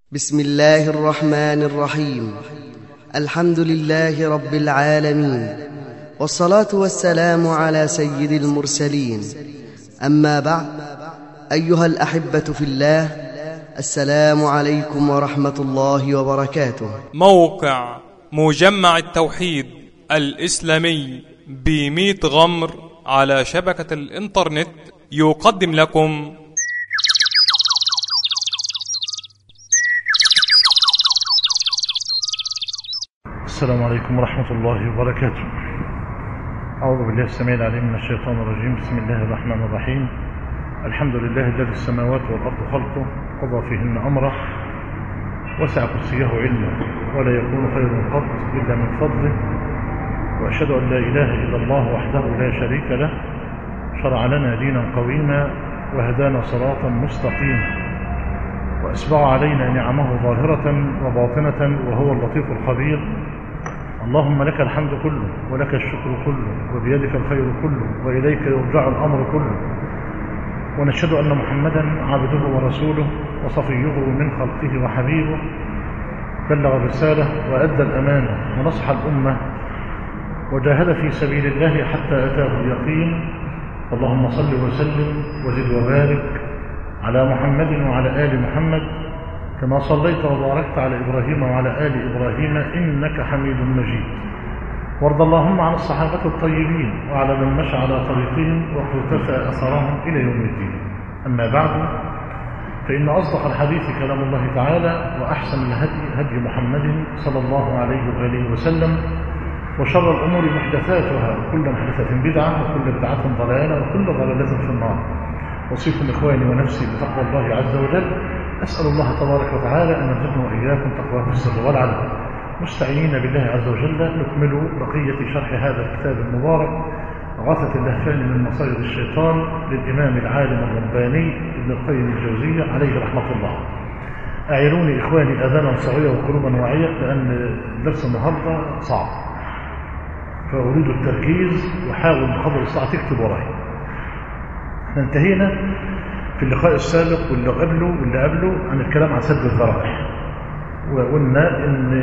بسم الله الرحمن الرحيم الحمد لله رب العالمين والصلاة والسلام على سيد المرسلين أما بعد أيها الأحبة في الله السلام عليكم ورحمة الله وبركاته موقع مجمع التوحيد الإسلامي بميت غمر على شبكة الإنترنت يقدم لكم السلام عليكم ورحمة الله وبركاته أعوذ بالله السميع العليم من الشيطان الرجيم بسم الله الرحمن الرحيم الحمد لله الذي السماوات والأرض خلقه قضى فيهن أمره وسع كرسيه علمه ولا يكون خير قط إلا من فضله وأشهد أن لا إله إلا الله وحده لا شريك له شرع لنا دينا قويما وهدانا صراطا مستقيما وأسبغ علينا نعمه ظاهرة وباطنة وهو اللطيف الخبير اللهم لك الحمد كله ولك الشكر كله وبيدك الخير كله وإليك يرجع الأمر كله ونشهد أن محمدا عبده ورسوله وصفيه من خلقه وحبيبه بلغ الرسالة وأدى الأمانة ونصح الأمة وجاهد في سبيل الله حتى أتاه اليقين اللهم صل وسلم وزد وبارك على محمد وعلى آل محمد كما صليت وباركت على إبراهيم وعلى آل إبراهيم إنك حميد مجيد وارض اللهم عن الصحابة الطيبين وعلى من مشى على طريقهم واقتفى أثرهم إلى يوم الدين أما بعد فإن أصدق الحديث كلام الله تعالى وأحسن الهدي هدي محمد صلى الله عليه وآله وسلم وشر الأمور محدثاتها وكل محدثة بدعة وكل بدعة ضلالة وكل ضلالة في النار أوصيكم إخواني ونفسي بتقوى الله عز وجل أسأل الله تبارك وتعالى أن يرزقنا وإياكم تقواه في السر والعلن مستعينين بالله عز وجل نكمل بقية شرح هذا الكتاب المبارك غاثة اللهفان من مصائد الشيطان للإمام العالم الرباني ابن القيم الجوزية عليه رحمة الله أعيروني إخواني أذانا صغيرة وقلوبا واعية لأن درس النهاردة صعب فأريد التركيز وحاول بقدر الساعة تكتب وراي احنا انتهينا في اللقاء السابق واللي قبله واللي قبله عن الكلام عن سد الذرائع وقلنا ان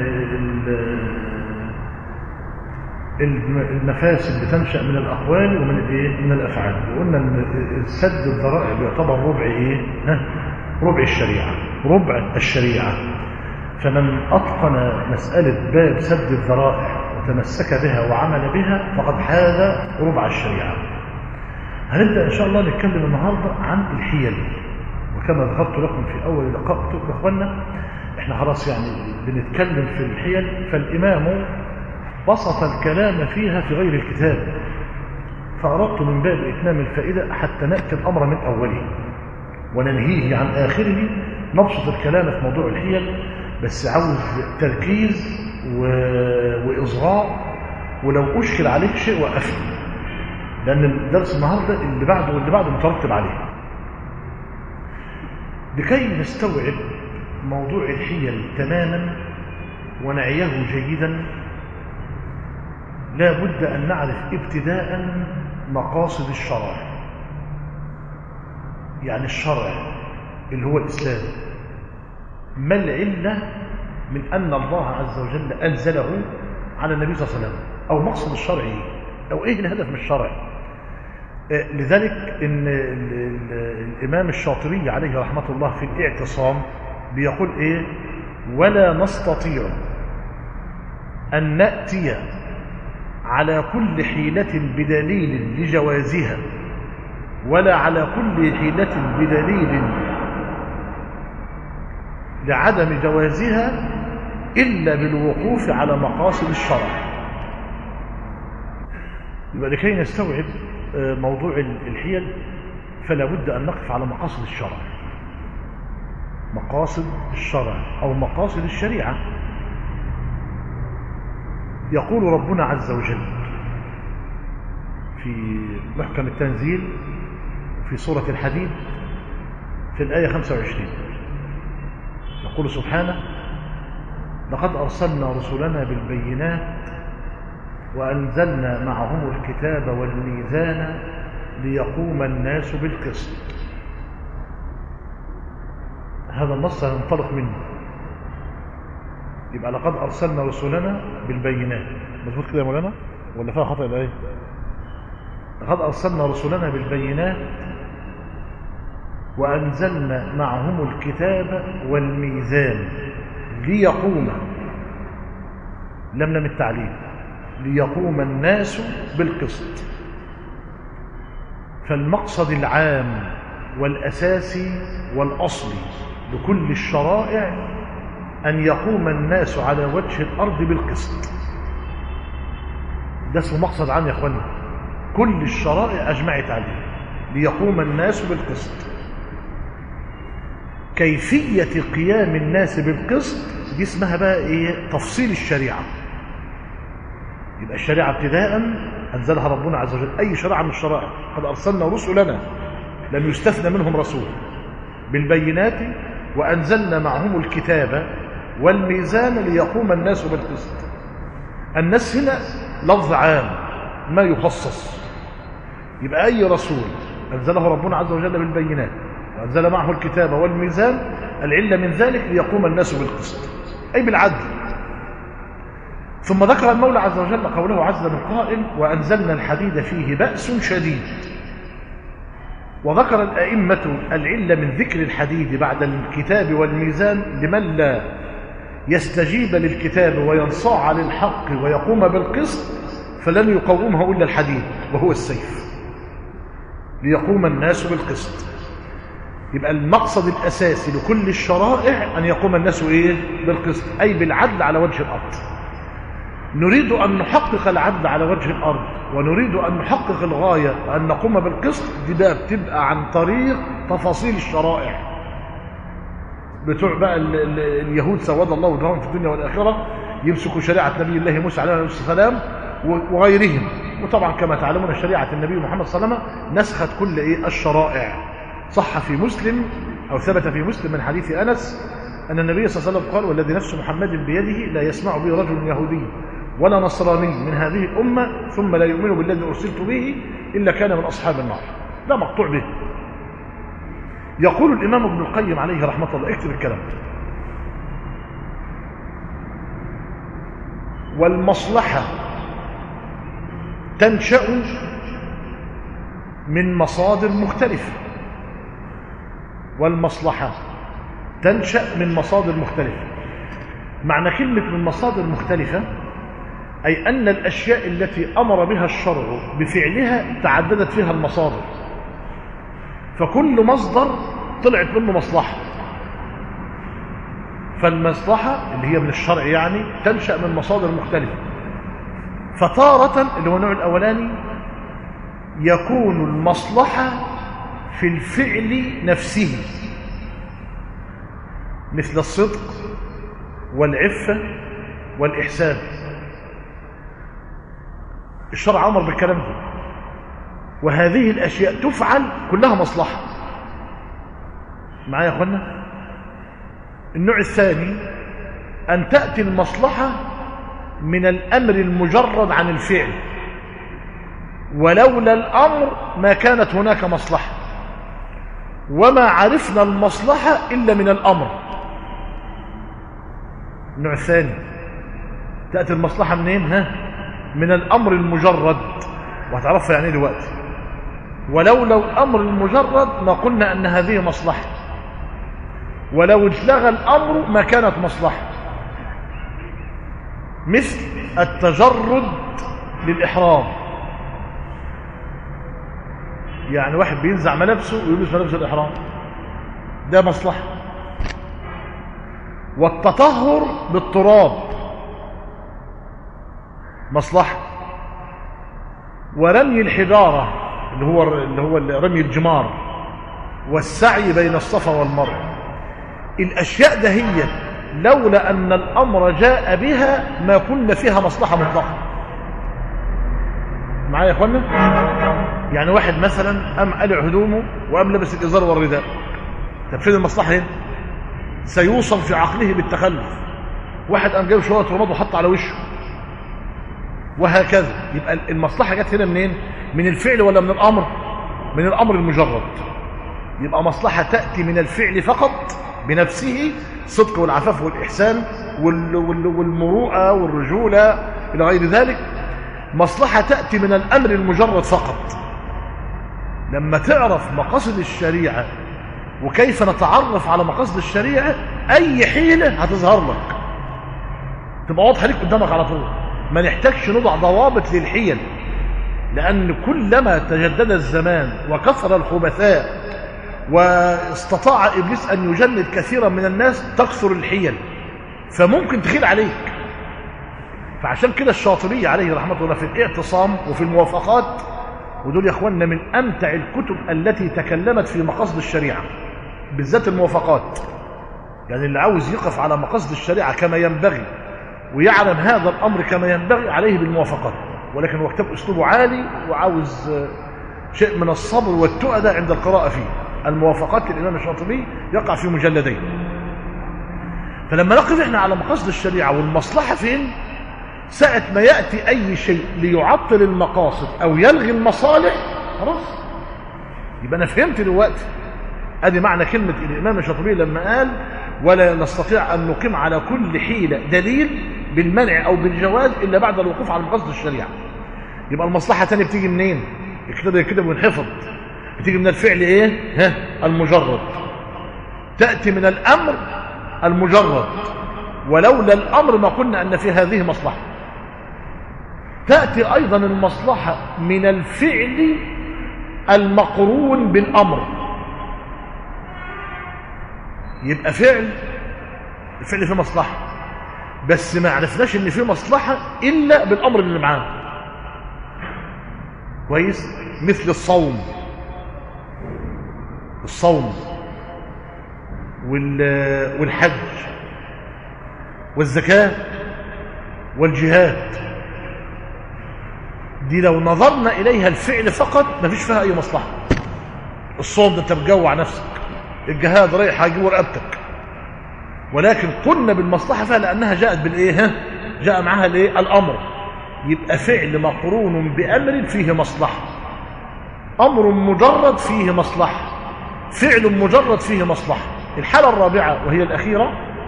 المفاسد بتنشا من الاقوال ومن الايه من الافعال وقلنا ان سد الذرائع بيعتبر ربع ايه ها ربع الشريعه ربع الشريعه فمن اتقن مساله باب سد الذرائع وتمسك بها وعمل بها فقد حاز ربع الشريعه هنبدأ إن شاء الله نتكلم النهاردة عن الحيل وكما ذكرت لكم في أول لقاء قلت لكم يا أخوانا إحنا خلاص يعني بنتكلم في الحيل فالإمام بسط الكلام فيها في غير الكتاب فأردت من باب إتمام الفائدة حتى نأتي الأمر من أوله وننهيه عن آخره نبسط الكلام في موضوع الحيل بس عاوز تركيز و... وإصغاء ولو أشكل عليك شيء وقفني لأن الدرس النهاردة اللي بعده واللي بعده مترتب عليه لكي نستوعب موضوع الحيل تماما ونعيه جيدا لا بد أن نعرف ابتداء مقاصد الشرع يعني الشرع اللي هو الإسلام ما العلة من أن الله عز وجل أنزله على النبي صلى الله عليه وسلم أو مقصد الشرع أو إيه الهدف من الشرع لذلك ان الامام الشاطبي عليه رحمه الله في الاعتصام بيقول ايه ولا نستطيع ان ناتي على كل حيله بدليل لجوازها ولا على كل حيله بدليل لعدم جوازها الا بالوقوف على مقاصد الشرع يبقى لكي نستوعب موضوع الحيل فلا بد أن نقف على مقاصد الشرع مقاصد الشرع أو مقاصد الشريعة يقول ربنا عز وجل في محكم التنزيل في سورة الحديد في الآية 25 يقول سبحانه لقد أرسلنا رسلنا بالبينات وأنزلنا معهم الكتاب والميزان ليقوم الناس بالقسط هذا النص هننطلق منه يبقى لقد أرسلنا رسلنا بالبينات مظبوط كده يا مولانا ولا فيها خطأ الآية لقد أرسلنا رسلنا بالبينات وأنزلنا معهم الكتاب والميزان ليقوم لم لم التعليم ليقوم الناس بالقسط فالمقصد العام والأساسي والأصلي لكل الشرائع أن يقوم الناس على وجه الأرض بالقسط ده اسمه مقصد عام يا أخوانا كل الشرائع أجمعت عليه ليقوم الناس بالقسط كيفية قيام الناس بالقسط دي اسمها بقى ايه تفصيل الشريعة يبقى الشريعة ابتداء أنزلها ربنا عز وجل أي شريعة من الشرائع قد أرسلنا رسلنا لم يستثنى منهم رسول بالبينات وأنزلنا معهم الكتاب والميزان ليقوم الناس بالقسط الناس هنا لفظ عام ما يخصص يبقى أي رسول أنزله ربنا عز وجل بالبينات وأنزل معه الكتاب والميزان العلة من ذلك ليقوم الناس بالقسط أي بالعدل ثم ذكر المولى عز وجل قوله عز من قائل وأنزلنا الحديد فيه بأس شديد وذكر الأئمة العلة من ذكر الحديد بعد الكتاب والميزان لمن لا يستجيب للكتاب وينصاع للحق ويقوم بالقسط فلن يقومه إلا الحديد وهو السيف ليقوم الناس بالقسط يبقى المقصد الأساسي لكل الشرائع أن يقوم الناس إيه؟ بالقسط أي بالعدل على وجه الأرض نريد أن نحقق العدل على وجه الأرض ونريد أن نحقق الغاية وأن نقوم بالقسط دي بقى بتبقى عن طريق تفاصيل الشرائع بتوع بقى ال ال اليهود سود الله وجههم في الدنيا والآخرة يمسكوا شريعة نبي الله موسى عليه السلام وغيرهم وطبعا كما تعلمون شريعة النبي محمد صلى الله عليه وسلم نسخت كل إيه الشرائع صح في مسلم أو ثبت في مسلم من حديث أنس أن النبي صلى الله عليه وسلم قال والذي نفس محمد بيده لا يسمع به رجل يهودي ولا نصراني من هذه الأمة ثم لا يؤمن بالذي أرسلت به إلا كان من أصحاب النار ده مقطوع به يقول الإمام ابن القيم عليه رحمة الله اكتب الكلام والمصلحة تنشأ من مصادر مختلفة والمصلحة تنشأ من مصادر مختلفة معنى كلمة من مصادر مختلفة أي أن الأشياء التي أمر بها الشرع بفعلها تعددت فيها المصادر فكل مصدر طلعت منه مصلحة فالمصلحة اللي هي من الشرع يعني تنشأ من مصادر مختلفة فتارة اللي هو النوع الأولاني يكون المصلحة في الفعل نفسه مثل الصدق والعفة والإحسان الشرع أمر بالكلام ده وهذه الأشياء تفعل كلها مصلحة معايا يا أخوانا النوع الثاني أن تأتي المصلحة من الأمر المجرد عن الفعل ولولا الأمر ما كانت هناك مصلحة وما عرفنا المصلحة إلا من الأمر النوع الثاني تأتي المصلحة منين ها من الأمر المجرد وهتعرفها يعني دلوقتي ولولا الأمر المجرد ما قلنا أن هذه مصلحة ولو اتلغى الأمر ما كانت مصلحة مثل التجرد للإحرام يعني واحد بينزع ملابسه ويلبس ملابس الإحرام ده مصلحة والتطهر بالتراب مصلحة ورمي الحجارة اللي هو اللي هو رمي الجمار والسعي بين الصفا والمروة الأشياء دهية لولا أن الأمر جاء بها ما كنا فيها مصلحة مطلقة معايا يا أخوانا يعني واحد مثلا قام قلع هدومه وقام لبس الإزار والرداء طب فين المصلحة هنا سيوصل في عقله بالتخلف واحد قام جايب شوية رماد وحط على وشه وهكذا يبقى المصلحة جت هنا منين من الفعل ولا من الأمر من الأمر المجرد يبقى مصلحة تأتي من الفعل فقط بنفسه صدق والعفاف والإحسان وال- وال- والمروءة والرجولة إلى غير ذلك مصلحة تأتي من الأمر المجرد فقط لما تعرف مقاصد الشريعة وكيف نتعرف على مقاصد الشريعة أي حيلة هتظهر لك تبقى واضحة ليك قدامك على طول ما نحتاجش نضع ضوابط للحيل لأن كلما تجدد الزمان وكثر الخبثاء واستطاع إبليس أن يجند كثيرا من الناس تكثر الحيل فممكن تخيل عليك فعشان كده الشاطبي عليه رحمة الله في الاعتصام وفي الموافقات ودول يا اخواننا من امتع الكتب التي تكلمت في مقاصد الشريعه بالذات الموافقات يعني اللي عاوز يقف على مقاصد الشريعه كما ينبغي ويعلم هذا الامر كما ينبغي عليه بالموافقات ولكن هو كتاب اسلوبه عالي وعاوز آه، شيء من الصبر والتؤدة عند القراءه فيه الموافقات للامام الشاطبي يقع في مجلدين فلما نقف احنا على مقاصد الشريعه والمصلحه فين ساعة ما يأتي أي شيء ليعطل المقاصد أو يلغي المصالح خلاص يبقى أنا فهمت دلوقتي أدي معنى كلمة الإمام الشاطبي لما قال ولا نستطيع أن نقيم على كل حيلة دليل بالمنع أو بالجواز إلا بعد الوقوف على مقاصد الشريعة يبقى المصلحة تاني بتيجي منين؟ كده كده بنحفظ بتيجي من الفعل إيه؟ ها المجرد تأتي من الأمر المجرد ولولا الأمر ما قلنا أن في هذه مصلحة تأتي أيضا المصلحة من الفعل المقرون بالأمر يبقى فعل الفعل فيه مصلحة بس ما عرفناش ان فيه مصلحة إلا بالأمر اللي معاه كويس مثل الصوم الصوم وال- والحج والزكاة والجهاد دي لو نظرنا إليها الفعل فقط ما فيش فيها أي مصلحة الصوم ده انت بتجوع نفسك الجهاد رايح هيجيب رقبتك ولكن قلنا بالمصلحة فيها لأنها جاءت بالإيه ها؟ جاء معها الإيه الأمر يبقى فعل مقرون بأمر فيه مصلحة أمر مجرد فيه مصلحة فعل مجرد فيه مصلحة الحالة الرابعة وهي الأخيرة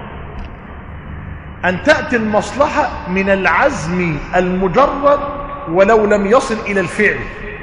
أن تأتي المصلحة من العزم المجرد ولو لم يصل إلى الفعل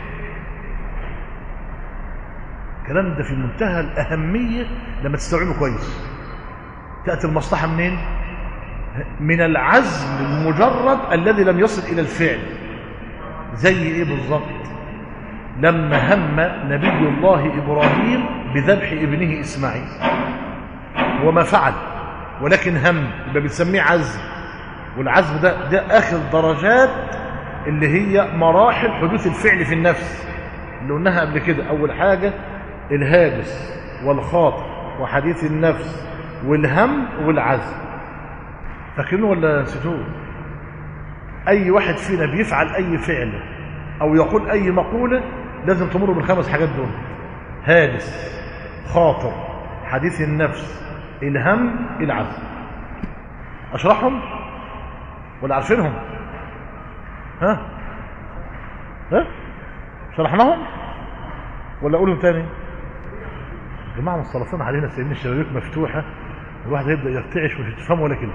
الكلام ده في منتهى الأهمية لما تستوعبه كويس تأتي المصلحة منين؟ من العزم المجرد الذي لم يصل إلى الفعل زي إيه بالظبط؟ لما هم نبي الله إبراهيم بذبح ابنه إسماعيل وما فعل ولكن هم يبقى بنسميه عزم والعزم ده ده آخر درجات اللي هي مراحل حدوث الفعل في النفس اللي قلناها قبل كده أول حاجة الهاجس والخاطر وحديث النفس والهم والعزم فاكرينه ولا نسيتوه أي واحد فينا بيفعل أي فعل أو يقول أي مقولة لازم تمر بالخمس حاجات دول هاجس خاطر حديث النفس الهم العزم أشرحهم ولا عارفينهم ها ها شرحناهم ولا اقولهم تاني يا جماعه مصطلحين علينا سيدنا الشبابيك مفتوحه الواحد هيبدا يرتعش ومش هتفهم ولا كلمه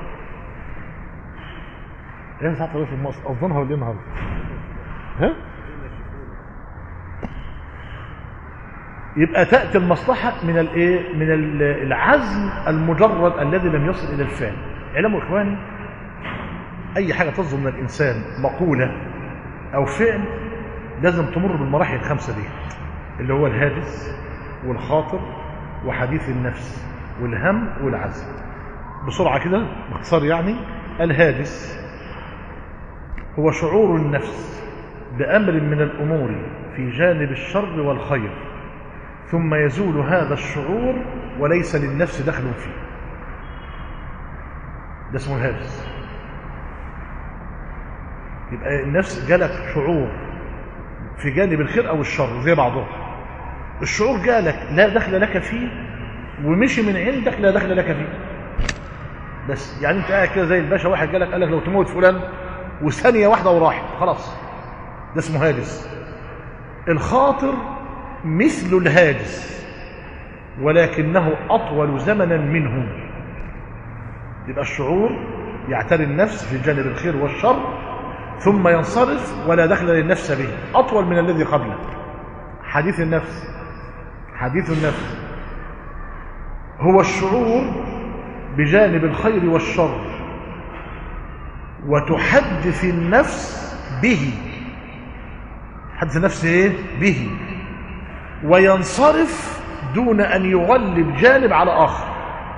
ايه ساعه رئيس المصر اظنها ولا ايه النهارده ها يبقى تاتي المصلحه من الايه من ال- العزم المجرد الذي لم يصل الى الفعل اعلموا اخواني اي حاجه تصدر من الانسان مقوله او فعل لازم تمر بالمراحل الخمسه دي اللي هو الهاجس والخاطر وحديث النفس والهم والعزم بسرعه كده باختصار يعني الهاجس هو شعور النفس بامر من الامور في جانب الشر والخير ثم يزول هذا الشعور وليس للنفس دخل فيه ده اسمه الهاجس يبقى النفس جالك شعور في جانب الخير او الشر زي بعضهم الشعور جالك لا دخل لك فيه ومشي من عندك لا دخل لك فيه بس يعني انت قاعد كده زي الباشا واحد جالك قال لك لو تموت فلان وثانيه واحده وراحت خلاص ده اسمه هاجس الخاطر مثل الهاجس ولكنه اطول زمنا منه يبقى الشعور يعتري النفس في جانب الخير والشر ثم ينصرف ولا دخل للنفس به أطول من الذي قبله حديث النفس حديث النفس هو الشعور بجانب الخير والشر وتحدث النفس به حدث النفس ايه به وينصرف دون ان يغلب جانب على اخر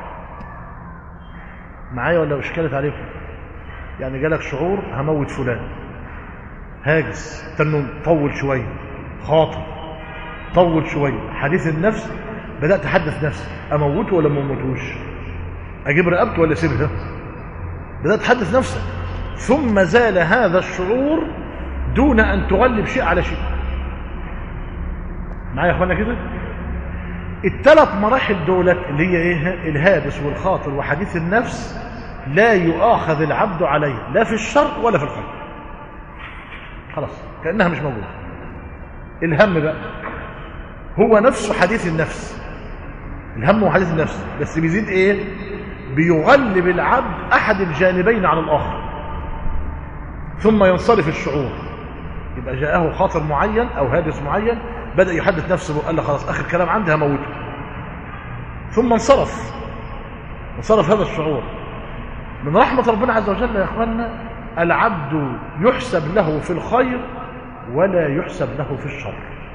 معايا ولا اشكلت عليكم يعني جالك شعور هموت فلان هاجس تنم طول شويه خاطر طول شويه حديث النفس بدات احدث نفسي اموته ولا ما اموتوش اجيب رقبته ولا اسيبها بدات تحدث نفسك ثم زال هذا الشعور دون ان تغلب شيء على شيء معايا يا اخوانا كده الثلاث مراحل دولت اللي هي ايه الهادس والخاطر وحديث النفس لا يؤاخذ العبد عليه لا في الشر ولا في الخير خلاص كانها مش موجوده الهم بقى هو نفسه حديث النفس الهم هو حديث النفس بس بيزيد ايه بيغلب العبد احد الجانبين على الاخر ثم ينصرف الشعور يبقى جاءه خاطر معين او هادس معين بدا يحدث نفسه قال له خلاص اخر كلام عندي هموته ثم انصرف انصرف هذا الشعور من رحمه ربنا عز وجل يا اخوانا العبد يحسب له في الخير ولا يحسب له في الشر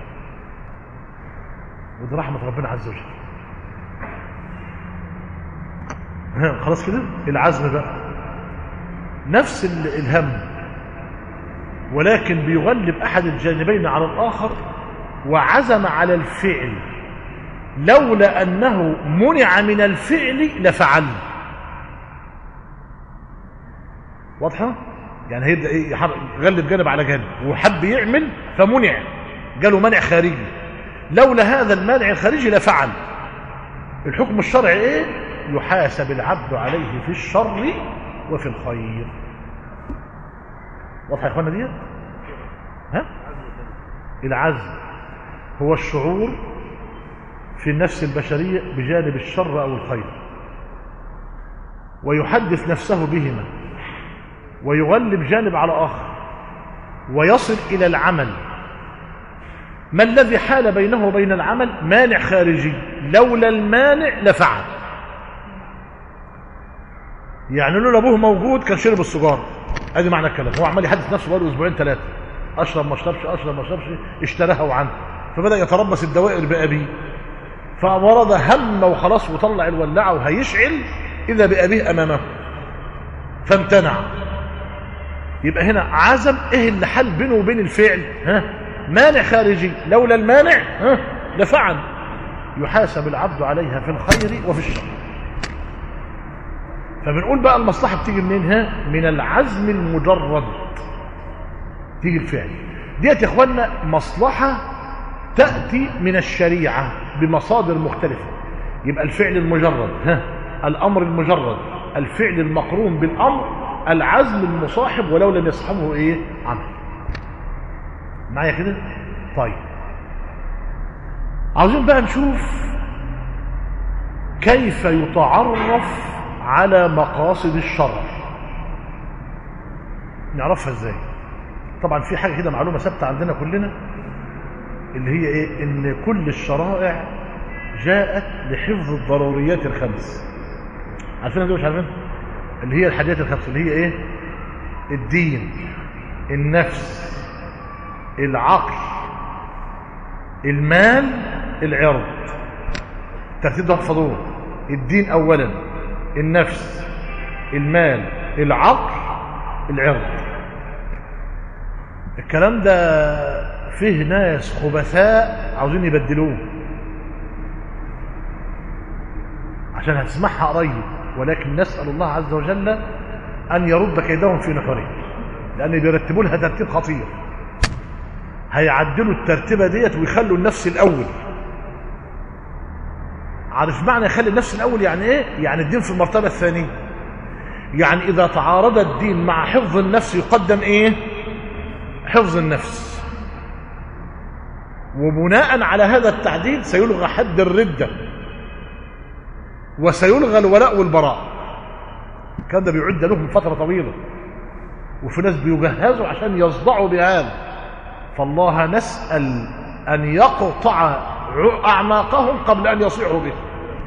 ودي رحمه ربنا عز وجل ها خلاص كده العزم بقى نفس الهم ولكن بيغلب احد الجانبين على الاخر وعزم على الفعل لولا انه منع من الفعل لفعل واضحه يعني هيبدا ايه يغلب جانب على جانب وحب يعمل فمنع جاله منع خارجي لولا هذا المانع الخارجي لفعل الحكم الشرعي ايه يحاسب العبد عليه في الشر وفي الخير واضحه يا اخوانا ديت ها العزم هو الشعور في النفس البشريه بجانب الشر او الخير ويحدث نفسه بهما ويغلب جانب على اخر ويصل الى العمل ما الذي حال بينه وبين العمل مانع خارجي لولا المانع لفعل يعني لولا ابوه موجود كان شرب السجاره ادي معنى الكلام هو عمال يحدث نفسه بقاله اسبوعين ثلاثه اشرب ما اشربش اشرب ما اشربش اشتراها وعنه فبدا يتربص الدوائر بابيه فورد هم وخلاص وطلع الولاعه وهيشعل اذا بابيه امامه فامتنع يبقى هنا عزم ايه اللي حل بينه وبين الفعل ها مانع خارجي لولا المانع ها لفعل يحاسب العبد عليها في الخير وفي الشر فبنقول بقى المصلحة بتيجي منين ها من العزم المجرد تيجي الفعل ديت يا اخوانا مصلحة تأتي من الشريعة بمصادر مختلفة يبقى الفعل المجرد ها الأمر المجرد الفعل المقرون بالأمر العزم المصاحب ولو لم يصحبه ايه عمل معايا كده طيب عاوزين بقى نشوف كيف يتعرف على مقاصد الشرع نعرفها ازاي طبعا في حاجه كده معلومه ثابته عندنا كلنا اللي هي ايه ان كل الشرائع جاءت لحفظ الضروريات الخمس عارفينها دي مش عارفينها اللي هي الحاجات الخمس اللي هي ايه الدين النفس العقل المال العرض الترتيب ده احفظوه الدين اولا النفس المال العقل العرض الكلام ده فيه ناس خبثاء عاوزين يبدلوه عشان هتسمعها قريب ولكن نسأل الله عز وجل أن يرد كيدهم في نحره لأن بيرتبوا لها ترتيب خطير هيعدلوا الترتيبة ديت ويخلوا النفس الأول عارف معنى يخلي النفس الأول يعني إيه؟ يعني الدين في المرتبة الثانية يعني إذا تعارض الدين مع حفظ النفس يقدم إيه؟ حفظ النفس وبناء على هذا التعديل سيلغى حد الردة وسيلغى الولاء والبراء الكلام ده بيعد لهم فترة طويلة وفي ناس بيجهزوا عشان يصدعوا بهذا فالله نسأل أن يقطع أعناقهم قبل أن يصيحوا به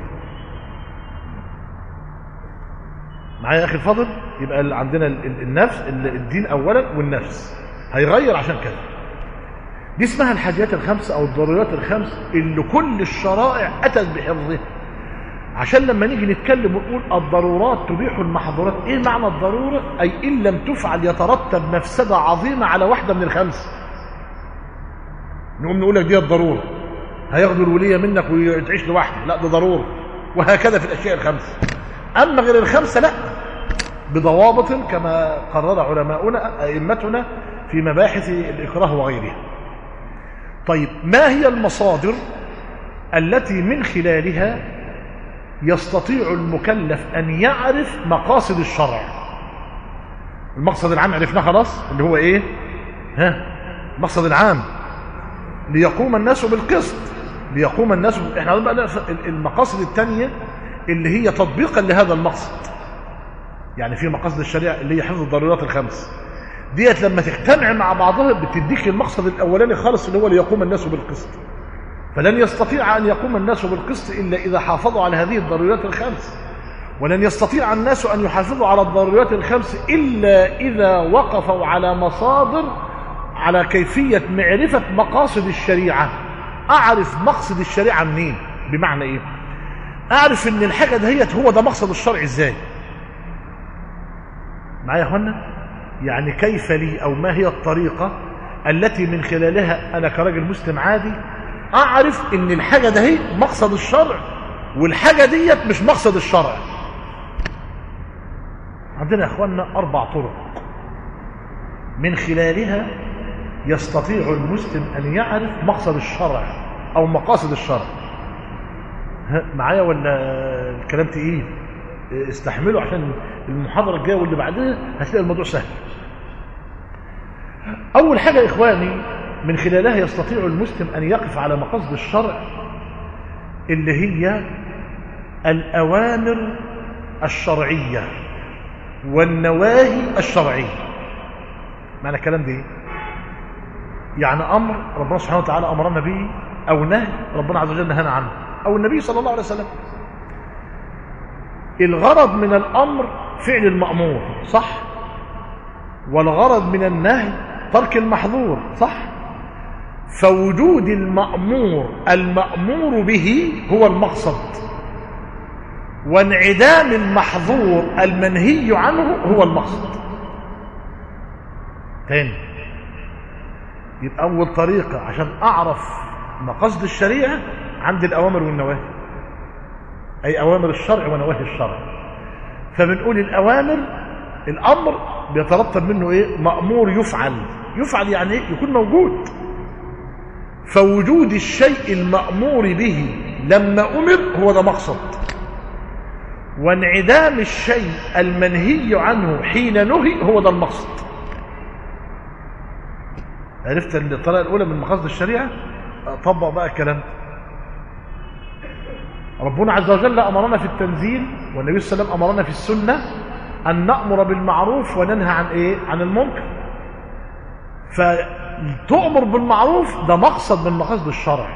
معايا يا أخي الفاضل يبقى ال- عندنا ال- ال- النفس ال- الدين أولا والنفس هيغير عشان كده دي اسمها الحاجيات الخمس أو الضروريات الخمس اللي كل الشرائع أتت بحفظها عشان لما نيجي نتكلم ونقول الضرورات تبيح المحظورات ايه معنى الضرورة اي ان لم تفعل يترتب مفسدة عظيمة على واحدة من الخمس نقوم نقول لك دي الضرورة هياخدوا الولية منك وتعيش لوحدك لا ده ضرورة وهكذا في الاشياء الخمس اما غير الخمسة لا بضوابط كما قرر علماؤنا ائمتنا في مباحث الاكراه وغيرها طيب ما هي المصادر التي من خلالها يستطيع المكلف أن يعرف مقاصد الشرع المقصد العام عرفناه خلاص اللي هو إيه ها المقصد العام ليقوم الناس بالقسط ليقوم الناس ب... احنا بقى نقف- المقاصد الثانية اللي هي تطبيقا لهذا المقصد يعني في مقاصد الشريعة اللي هي حفظ الضرورات الخمس ديت لما تجتمع مع بعضها بتديك المقصد الأولاني خالص اللي هو ليقوم الناس بالقسط فلن يستطيع أن يقوم الناس بالقسط إلا إذا حافظوا على هذه الضروريات الخمس ولن يستطيع الناس أن يحافظوا على الضروريات الخمس إلا إذا وقفوا على مصادر على كيفية معرفة مقاصد الشريعة أعرف مقصد الشريعة منين بمعنى إيه أعرف إن الحاجة دهيت هو ده مقصد الشرع إزاي معايا يا أخوانا يعني كيف لي أو ما هي الطريقة التي من خلالها أنا كراجل مسلم عادي أعرف إن الحاجة ده هي مقصد الشرع والحاجة ديت مش مقصد الشرع عندنا يا أخوانا أربع طرق من خلالها يستطيع المسلم أن يعرف مقصد الشرع أو مقاصد الشرع ها، معايا ولا الكلام تقيل استحملوا عشان المحاضرة الجاية واللي بعدها هتلاقي الموضوع سهل أول حاجة يا إخواني من خلالها يستطيع المسلم أن يقف على مقاصد الشرع اللي هي الأوامر الشرعية والنواهي الشرعية معنى الكلام ده إيه؟ يعني أمر ربنا سبحانه وتعالى أمرنا به أو نهي ربنا عز وجل نهانا عنه أو النبي صلى الله عليه وسلم الغرض من الأمر فعل المأمور صح والغرض من النهي ترك المحظور صح فوجود المأمور المأمور به هو المقصد وانعدام المحظور المنهي عنه هو المقصد تاني يبقى أول طريقة عشان أعرف مقصد الشريعة عند الأوامر والنواهي أي أوامر الشرع ونواهي الشرع فبنقول الأوامر الأمر بيترتب منه إيه مأمور يفعل يفعل يعني إيه يكون موجود فوجود الشيء المأمور به لما أمر هو ده مقصد وانعدام الشيء المنهي عنه حين نهي هو ده المقصد عرفت الطريقة الأولى من مقاصد الشريعة طبق بقى الكلام ربنا عز وجل أمرنا في التنزيل والنبي صلى الله عليه وسلم أمرنا في السنة أن نأمر بالمعروف وننهى عن إيه؟ عن المنكر فتؤمر بالمعروف ده مقصد من مقاصد الشرع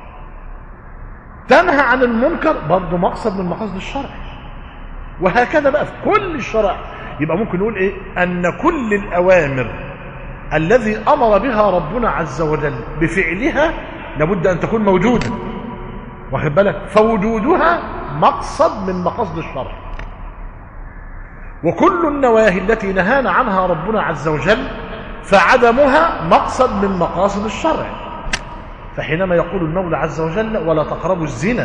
تنهى عن المنكر برضه مقصد من مقاصد الشرع وهكذا بقى في كل الشرع يبقى ممكن نقول ايه ان كل الاوامر الذي امر بها ربنا عز وجل بفعلها لابد ان تكون موجوده واخد بالك فوجودها مقصد من مقاصد الشرع وكل النواهي التي نهانا عنها ربنا عز وجل فعدمها مقصد من مقاصد الشرع فحينما يقول المولى عز وجل ولا تقربوا الزنا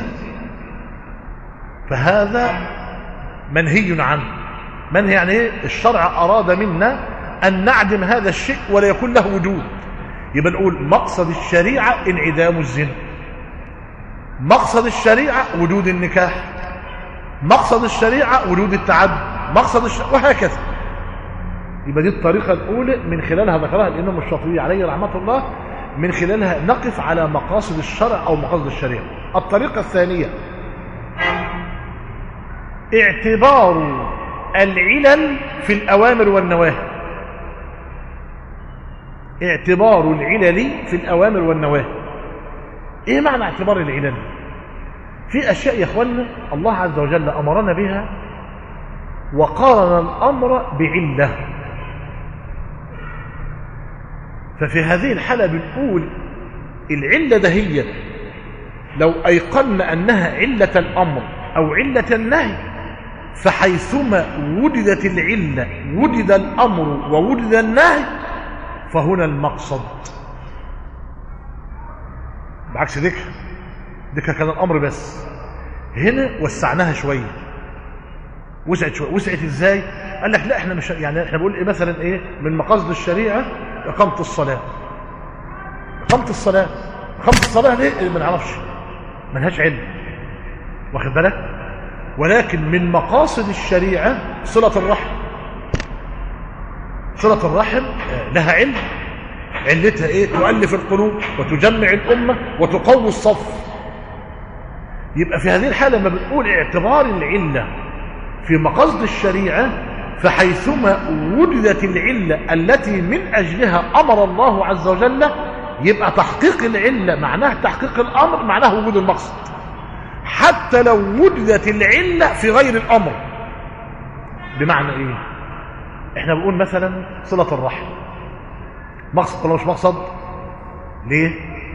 فهذا منهي عنه منهي يعني ايه الشرع اراد منا ان نعدم هذا الشيء ولا يكون له وجود يبقى نقول مقصد الشريعه انعدام الزنا مقصد الشريعه وجود النكاح مقصد الشريعه وجود التعدد مقصد الشريعة وهكذا يبقى دي الطريقه الاولى من خلالها ذكرها الامام الشاطبي عليه رحمه الله من خلالها نقف على مقاصد الشرع او مقاصد الشريعه الطريقه الثانيه اعتبار العلل في الأوامر والنواهي اعتبار العلل في الأوامر والنواهي ايه معنى اعتبار العلل في أشياء يا اخوانا الله عز وجل أمرنا بها وقارن الأمر بعلة ففي هذه الحالة بنقول العلة دهية لو أيقنا أنها علة الأمر أو علة النهي فحيثما وجدت العلة وجد الأمر ووجد النهي فهنا المقصد بعكس ذكر ذكر كان الأمر بس هنا وسعناها شوية وسعت شوية وسعت ازاي قال لك لا احنا مش يعني احنا بنقول ايه مثلا ايه من مقاصد الشريعة إقامة الصلاة إقامة الصلاة إقامة الصلاة ليه ما نعرفش ملهاش علم واخد بالك ولكن من مقاصد الشريعة صلة الرحم صلة الرحم لها علم علتها ايه تؤلف القلوب وتجمع الأمة وتقوي الصف يبقى في هذه الحالة لما بنقول اعتبار العلة في مقاصد الشريعة فحيثما وجدت العلة التي من أجلها أمر الله عز وجل يبقى تحقيق العلة معناه تحقيق الأمر معناه وجود المقصد حتى لو وجدت العلة في غير الأمر بمعنى إيه إحنا بنقول مثلا صلة الرحم مقصد ولا مش مقصد ليه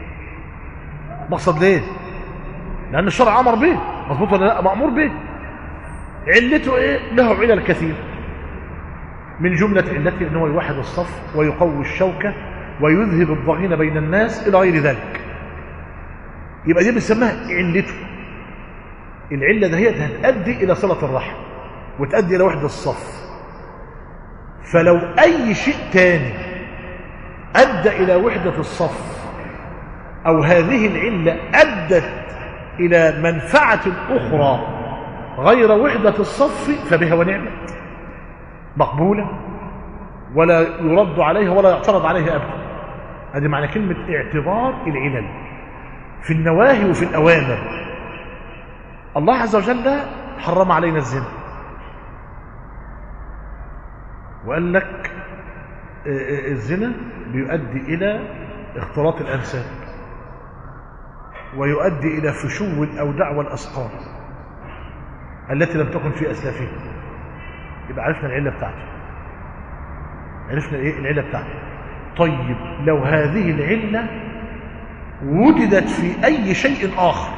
مقصد ليه لأن الشرع أمر به مظبوط ولا لا مأمور به علته إيه له علل كثير من جملة علته أنه يوحد الصف ويقوي الشوكة ويذهب الضغين بين الناس إلى غير ذلك يبقى دي بنسميها علته العلة دهيت هتؤدي إلى صلة الرحم وتؤدي إلى وحدة الصف فلو أي شيء تاني أدى إلى وحدة الصف أو هذه العلة أدت إلى منفعة أخرى غير وحدة الصف فبها ونعمت مقبولة ولا يرد عليها ولا يعترض عليها أبدا هذه معنى كلمة اعتبار العلل في النواهي وفي الأوامر الله عز وجل حرم علينا الزنا وقال لك الزنا بيؤدي إلى اختلاط الأنساب ويؤدي إلى فشو الأودع والأسقام التي لم تكن في أسلافه يبقى عرفنا العلة بتاعته عرفنا ايه العلة بتاعته طيب لو هذه العلة وجدت في أي شيء آخر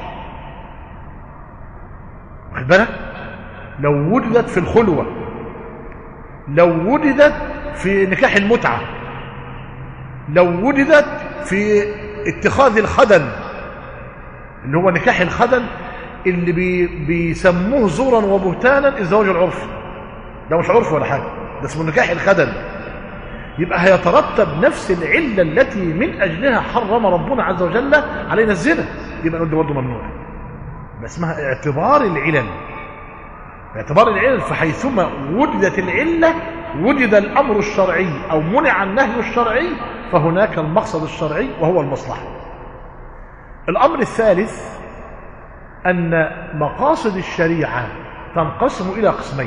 واخد بالك لو وجدت في الخلوة لو وجدت في نكاح المتعة لو وجدت في اتخاذ الخدن اللي هو نكاح الخدن اللي بي بيسموه زورا وبهتانا الزواج العرفي ده مش عرف ولا حاجة ده اسمه نكاح الخدن يبقى هيترتب نفس العلة التي من أجلها حرم ربنا عز وجل علينا الزنا يبقى نقول ده برضه ممنوع يبقى اسمها اعتبار العلل اعتبار العلل فحيثما وجدت العلة وجد الأمر الشرعي أو منع النهي الشرعي فهناك المقصد الشرعي وهو المصلحة الأمر الثالث أن مقاصد الشريعة تنقسم إلى قسمين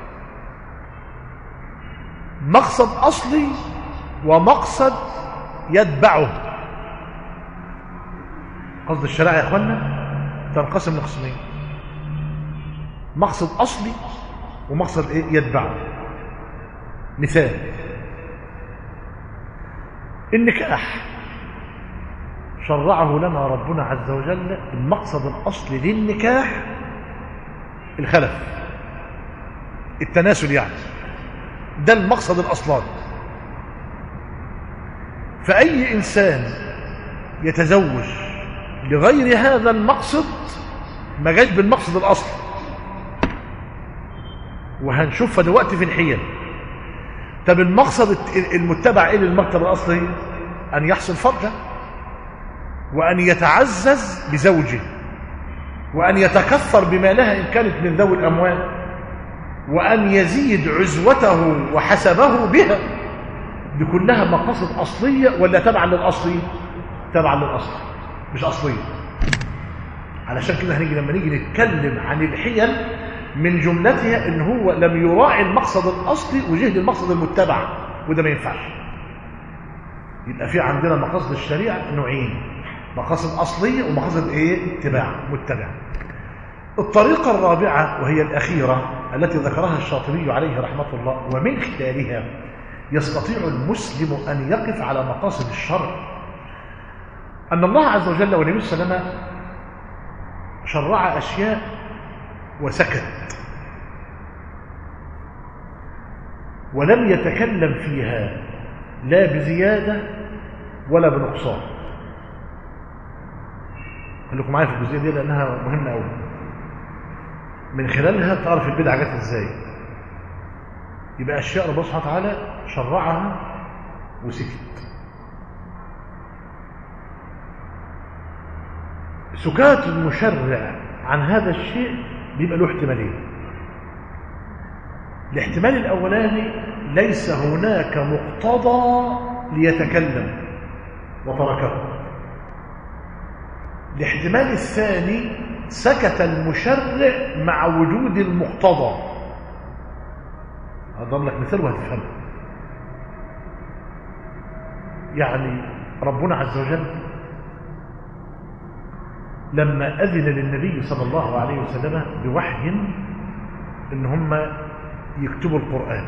مقصد أصلي ومقصد يتبعه قصد الشريعة يا أخوانا تنقسم لقسمين مقصد أصلي ومقصد إيه يتبعه مثال النكاح شرعه لنا ربنا عز وجل المقصد الأصلي للنكاح الخلف التناسل يعني ده المقصد الأصلاني فأي إنسان يتزوج لغير هذا المقصد ما جاش بالمقصد الأصلي وهنشوفها دلوقتي في الحيل طب المقصد المتبع ايه للمقصد الاصلي ان يحصل فرجه وان يتعزز بزوجه وان يتكثر بمالها ان كانت من ذوي الاموال وان يزيد عزوته وحسبه بها دي كلها مقاصد اصليه ولا تبعا للاصلي تبعا للاصل مش اصليه علشان كده هنيجي لما نيجي نتكلم عن الحيل من جملتها ان هو لم يراعي المقصد الاصلي وجهد المقصد المتبع وده ما ينفعش يبقى في عندنا مقاصد الشريعه نوعين مقاصد اصليه ومقاصد ايه اتباع متبع الطريقه الرابعه وهي الاخيره التي ذكرها الشاطبي عليه رحمه الله ومن خلالها يستطيع المسلم ان يقف على مقاصد الشرع ان الله عز وجل والنبي صلى الله عليه وسلم شرع اشياء وسكت ولم يتكلم فيها لا بزيادة ولا بنقصان خليكم معايا في الجزئية دي لأنها مهمة أوي من خلالها تعرف البدعة جت ازاي يبقى أشياء ربنا سبحانه وتعالى شرعها وسكت سكات المشرع عن هذا الشيء بيبقى له احتمالين الاحتمال الأولاني ليس هناك مقتضى ليتكلم وتركه الاحتمال الثاني سكت المشرع مع وجود المقتضى أضرب لك مثال وهتفهمه يعني ربنا عز وجل لما أذن للنبي صلى الله عليه وسلم بوحي إن هم يكتبوا القرآن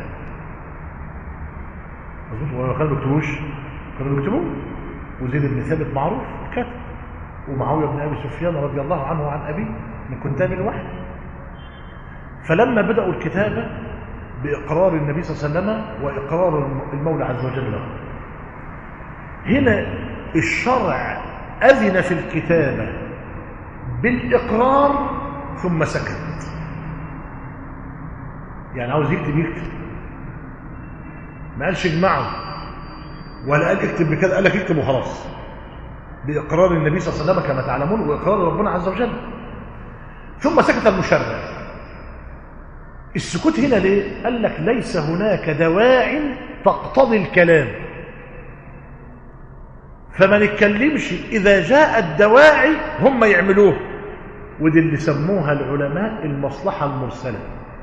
مظبوط كانوا بيكتبوش كانوا بيكتبوا وزيد بن ثابت معروف كاتب ومعاوية بن أبي سفيان رضي الله عنه وعن أبيه من كتاب الوحي فلما بدأوا الكتابة بإقرار النبي صلى الله عليه وسلم وإقرار المولى عز وجل له هنا الشرع أذن في الكتابة بالإقرار ثم سكت يعني عاوز يكتب يكتب ما قالش اجمعه ولا قال اكتب بكذا قال لك اكتب وخلاص بإقرار النبي صلى الله عليه وسلم كما تعلمون وإقرار ربنا عز وجل ثم سكت المشرع السكوت هنا ليه؟ قال لك ليس هناك دواع تقتضي الكلام فما نتكلمش إذا جاء الدواعي هم يعملوه ودي اللي سموها العلماء المصلحة المرسلة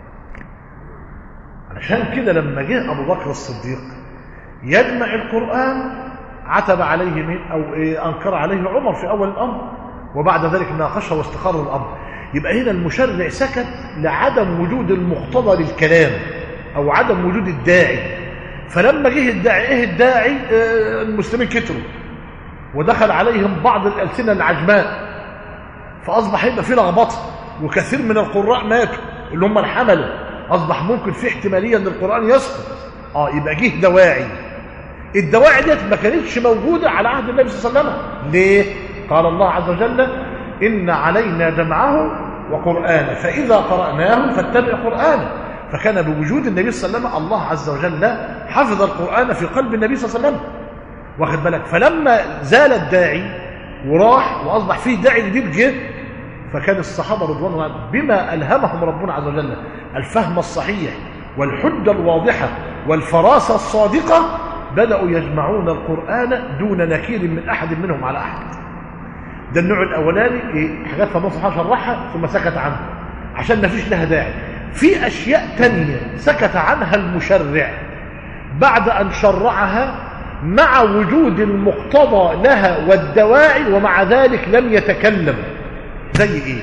عشان كده لما جه أبو بكر الصديق يجمع القرآن عتب عليه مين أو إيه أنكر عليه عمر في أول الأمر وبعد ذلك ناقشه واستقر الأمر يبقى هنا المشرع سكت لعدم وجود المقتضى للكلام أو عدم وجود الداعي فلما جه الداعي إيه الداعي آه المسلمين كتروا ودخل عليهم بعض الألسنة العجماء فأصبح يبقى في لخبطه وكثير من القراء ماتوا اللي هم الحملة أصبح ممكن في احتمالية أن القرآن يسقط آه يبقى جه دواعي الدواعي ديت ما كانتش موجودة على عهد النبي صلى الله عليه وسلم ليه؟ قال الله عز وجل إن علينا جمعه وقرآنه فإذا قرأناه فاتبع قرآنه فكان بوجود النبي صلى الله عليه وسلم الله عز وجل حفظ القرآن في قلب النبي صلى الله عليه وسلم واخد بالك فلما زال الداعي وراح واصبح فيه داعي جديد جه فكان الصحابه رضوان الله بما الهمهم ربنا عز وجل الفهم الصحيح والحجه الواضحه والفراسه الصادقه بداوا يجمعون القران دون نكير من احد منهم على احد ده النوع الاولاني إيه؟ حاجات فالله سبحانه شرحها ثم سكت عنها عشان ما فيش لها داعي في اشياء تانية سكت عنها المشرع بعد ان شرعها مع وجود المقتضى لها والدواعي ومع ذلك لم يتكلم زي ايه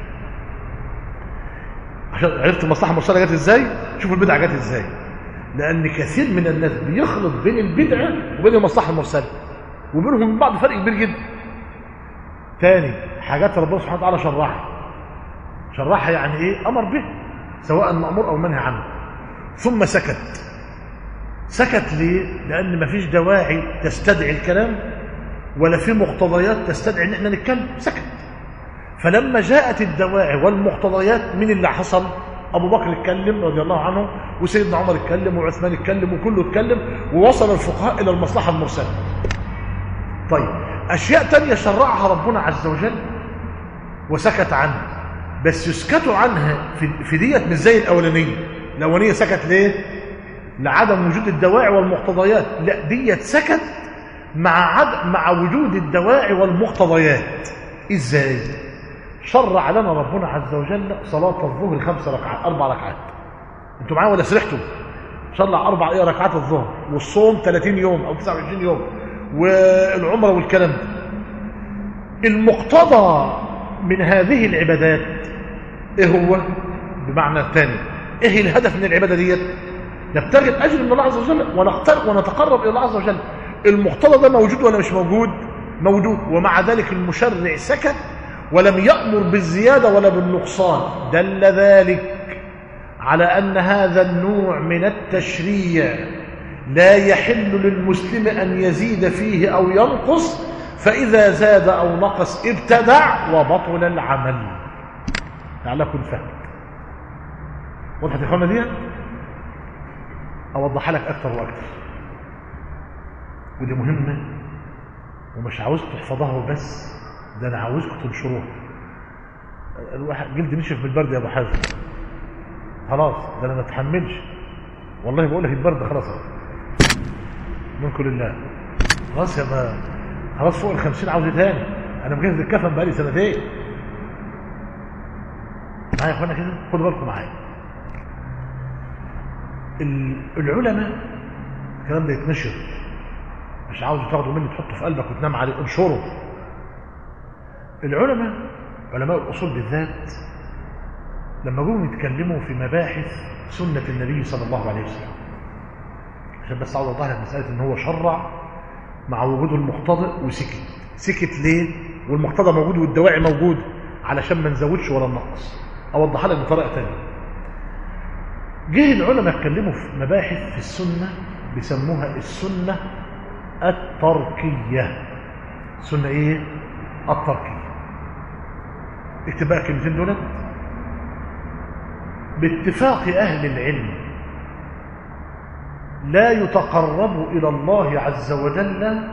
عشان عرفت المصلحه المرسله جت ازاي شوفوا البدعه جت ازاي لان كثير من الناس بيخلط بين البدعه وبين المصلحه المرسله وبينهم من بعض فرق كبير جدا تاني حاجات ربنا سبحانه وتعالى شرعها شرعها يعني ايه امر به سواء مامور او منهي عنه ثم سكت سكت ليه؟ لأن مفيش دواعي تستدعي الكلام ولا في مقتضيات تستدعي ان احنا نتكلم سكت فلما جاءت الدواعي والمقتضيات من اللي حصل ابو بكر اتكلم رضي الله عنه وسيدنا عمر اتكلم وعثمان اتكلم وكله اتكلم ووصل الفقهاء الى المصلحه المرسله طيب اشياء تانية شرعها ربنا عز وجل وسكت عنها بس يسكتوا عنها في, في ديت مش زي الاولانيه الاولانيه سكت ليه لعدم وجود الدواعي والمقتضيات لا ديت سكت مع عد... مع وجود الدواعي والمقتضيات ازاي شرع لنا ربنا عز وجل صلاة الظهر خمس ركعات أربع ركعات أنتوا معايا ولا سرحتوا؟ شرع أربع إيه ركعات الظهر والصوم 30 يوم أو 29 يوم والعمرة والكلام ده المقتضى من هذه العبادات إيه هو؟ بمعنى الثاني إيه الهدف من العبادة ديت؟ نبتغي الأجر من الله عز وجل ونقترب ونتقرب إلى الله عز وجل المقتضى ده موجود ولا مش موجود؟ موجود ومع ذلك المشرع سكت ولم يأمر بالزيادة ولا بالنقصان دل ذلك على أن هذا النوع من التشريع لا يحل للمسلم أن يزيد فيه أو ينقص فإذا زاد أو نقص ابتدع وبطل العمل لعلكم فهمت وضحت يا اخوانا دي اوضحها لك اكتر واكتر ودي مهمه ومش عاوز تحفظها وبس ده انا عاوزكم تنشروها الواحد جلد نشف بالبرد يا ابو حازم خلاص ده انا ما اتحملش والله بقول لك البرد خلاص اهو منكم لله خلاص يا ما خلاص فوق ال 50 عاوز إيه تاني انا مجهز الكفن بقالي سنتين معايا يا اخوانا كده خدوا بالكم معايا ال- العلماء الكلام ده يتنشر مش عاوز تاخده مني تحطه في قلبك وتنام عليه انشره العلماء علماء الاصول بالذات لما جم يتكلموا في مباحث سنه النبي صلى الله عليه وسلم عشان بس عاوز اوضح لك مساله ان هو شرع مع وجود المقتضى وسكت سكت ليه والمقتضى موجود والدواعي موجود علشان ما نزودش ولا ننقص اوضحها لك بطريقه ثانيه جه العلماء اتكلموا في مباحث في السنه بيسموها السنه التركيه السنه ايه التركيه اكتب بقى الكلمتين دول باتفاق اهل العلم لا يتقرب الى الله عز وجل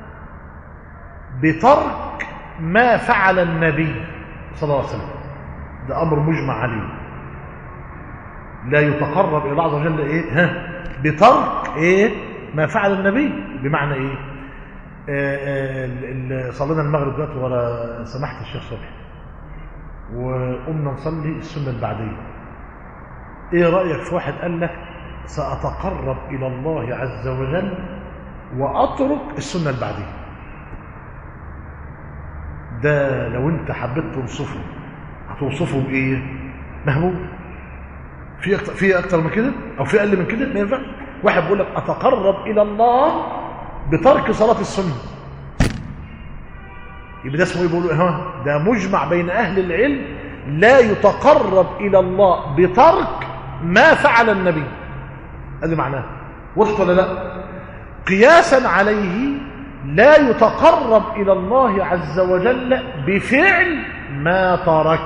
بترك ما فعل النبي صلى الله عليه وسلم ده امر مجمع عليه لا يتقرب الى الله عز وجل ايه ها بترك ايه ما فعل النبي بمعنى ايه آه، آه، ال- ال- صلينا المغرب دلوقتي ورا سماحه الشيخ صبحي وقمنا نصلي السنه البعديه ايه رايك في واحد قال لك ساتقرب الى الله عز وجل واترك السنه البعديه ده لو انت حبيت توصفه هتوصفه بايه محبوب في أكتر في اكتر من كده او في اقل من كده ما ينفعش واحد بيقول لك اتقرب الى الله بترك صلاه السنه يبقى ده اسمه ايه بيقولوا ها ده مجمع بين اهل العلم لا يتقرب الى الله بترك ما فعل النبي هذا معناه وضحت ولا لا قياسا عليه لا يتقرب الى الله عز وجل بفعل ما ترك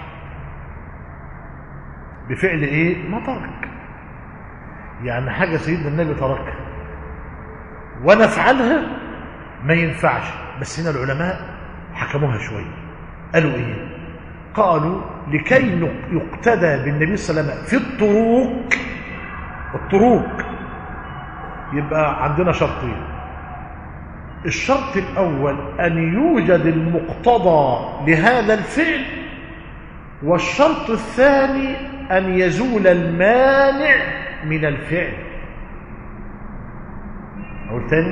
بفعل ايه ما ترك يعني حاجه سيدنا النبي تركها وانا افعلها ما ينفعش بس هنا العلماء حكموها شويه قالوا ايه قالوا لكي نق- يقتدى بالنبي صلى الله عليه وسلم في الطرق الطرق يبقى عندنا شرطين الشرط الاول ان يوجد المقتضى لهذا الفعل والشرط الثاني ان يزول المانع من الفعل اقول تاني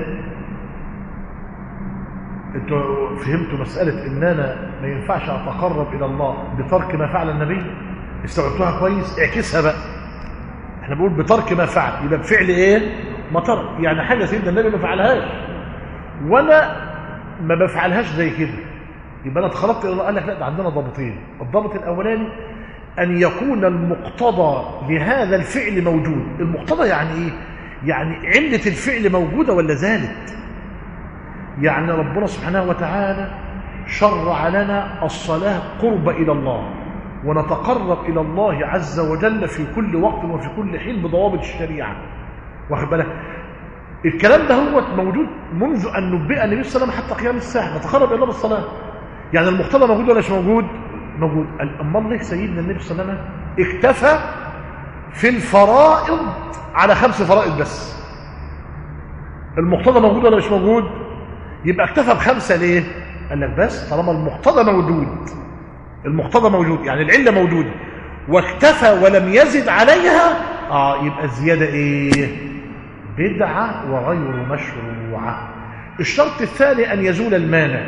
انتوا فهمتوا مساله ان انا ما ينفعش اتقرب الى الله بترك ما فعل النبي استوعبتوها كويس اعكسها بقى احنا بنقول بترك ما فعل يبقى بفعل ايه ما ترك يعني حاجه سيدنا النبي ما فعلهاش وانا ما بفعلهاش زي كده يبقى انا اتخرجت الى الله قال لك لا ده عندنا ضابطين الضابط الاولاني ان يكون المقتضى لهذا الفعل موجود المقتضى يعني ايه يعني عله الفعل موجوده ولا زالت يعني ربنا سبحانه وتعالى شرع لنا الصلاه قرب الى الله ونتقرب الى الله عز وجل في كل وقت وفي كل حين بضوابط الشريعه واخد بالك الكلام ده هو موجود منذ ان نبئ النبي صلى الله عليه وسلم حتى قيام الساعه نتقرب الى الله بالصلاه يعني المقتضى موجود ولا مش موجود موجود امال ليه سيدنا النبي صلى الله عليه وسلم اكتفى في الفرائض على خمس فرائض بس المقتضى موجود ولا مش موجود يبقى اكتفى بخمسه ليه قال لك بس طالما المقتضى موجود المقتضى موجود يعني العلة موجودة واكتفى ولم يزد عليها اه يبقى الزيادة ايه بدعة وغير مشروعة الشرط الثاني ان يزول المانع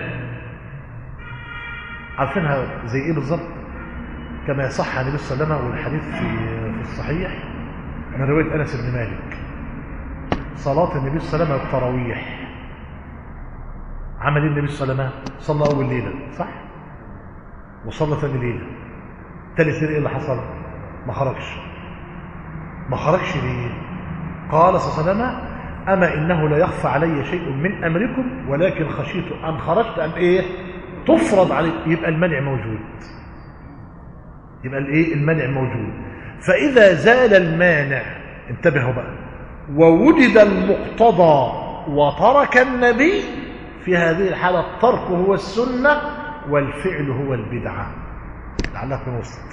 عارفينها زي ايه بالظبط كما يصح عن النبي صلى الله عليه وسلم والحديث في في الصحيح من روايه انس بن مالك صلاه النبي صلى الله عليه وسلم التراويح عمل النبي صلى الله عليه وسلم صلى اول ليله صح وصلى ثاني ليله ثالث ليله ايه اللي حصل ما خرجش ما خرجش ليه قال صلى الله عليه وسلم اما انه لا يخفى علي شيء من امركم ولكن خشيت ان خرجت ان ايه تفرض عليه يبقى المنع موجود يبقى الايه المنع موجود فاذا زال المانع انتبهوا بقى ووجد المقتضى وترك النبي في هذه الحاله الترك هو السنه والفعل هو البدعه لعلها تكون وصلت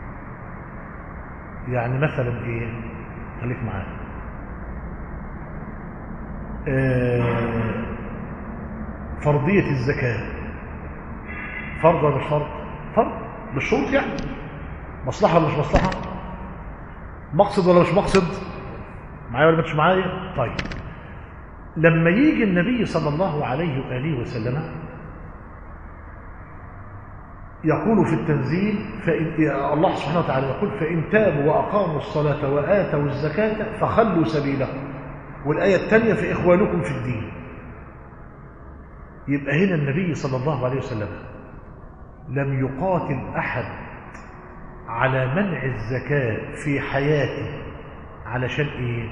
يعني مثلا ايه خليك معايا آه فرضيه الزكاه فرض ولا مش فرض فرض بالشروط يعني مصلحه ولا مش مصلحه مقصد ولا مش مقصد معايا ولا مش معايا طيب لما يجي النبي صلى الله عليه واله وسلم يقول في التنزيل فإن الله سبحانه وتعالى يقول فإن تابوا وأقاموا الصلاة وآتوا الزكاة فخلوا سبيلهم والآية الثانية في إخوانكم في الدين يبقى هنا النبي صلى الله عليه وسلم لم يقاتل أحد على منع الزكاة في حياته علشان إيه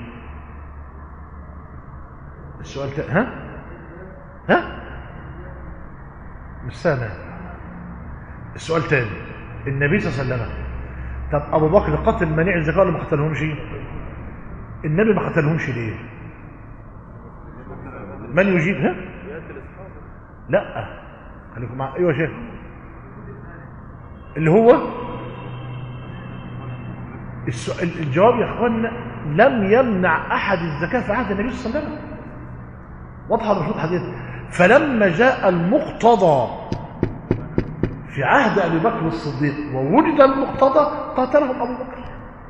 السؤال ت... ها ها مش سامع السؤال تاني النبي صلى الله عليه وسلم طب أبو بكر قتل منيع الزكاة ولا ما قتلهمش النبي ما قتلهمش ليه من يجيب ها لا خليكم مع ايوه يا شيخ اللي هو السؤال الجواب يا اخوانا لم يمنع احد الزكاه في عهد النبي صلى الله عليه وسلم واضحه ولا مش واضحه دي فلما جاء المقتضى في عهد ابي بكر الصديق ووجد المقتضى قاتلهم ابو بكر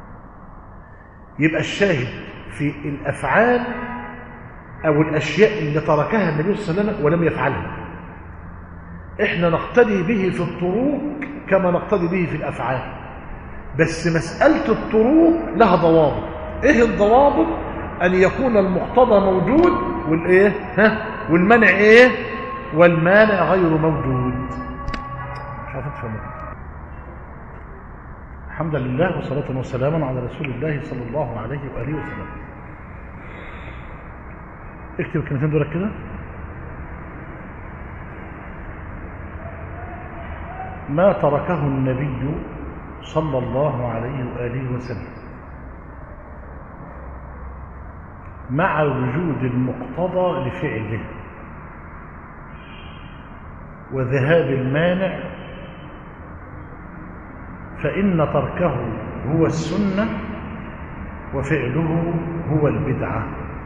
يبقى الشاهد في الافعال او الاشياء اللي تركها النبي صلى الله عليه وسلم ولم يفعلها احنا نقتدي به في الطرق كما نقتدي به في الافعال بس مساله الطرق لها ضوابط ايه الضوابط ان يكون المقتضى موجود والايه ها والمنع ايه والمانع غير موجود مش عارفين تفهموا الحمد لله وصلاة وسلاما على رسول الله صلى الله عليه وآله وسلم اكتب الكلمتين دول كده ما تركه النبي صلى الله عليه وآله وسلم مع وجود المقتضى لفعله وذهاب المانع فإن تركه هو السنة وفعله هو البدعة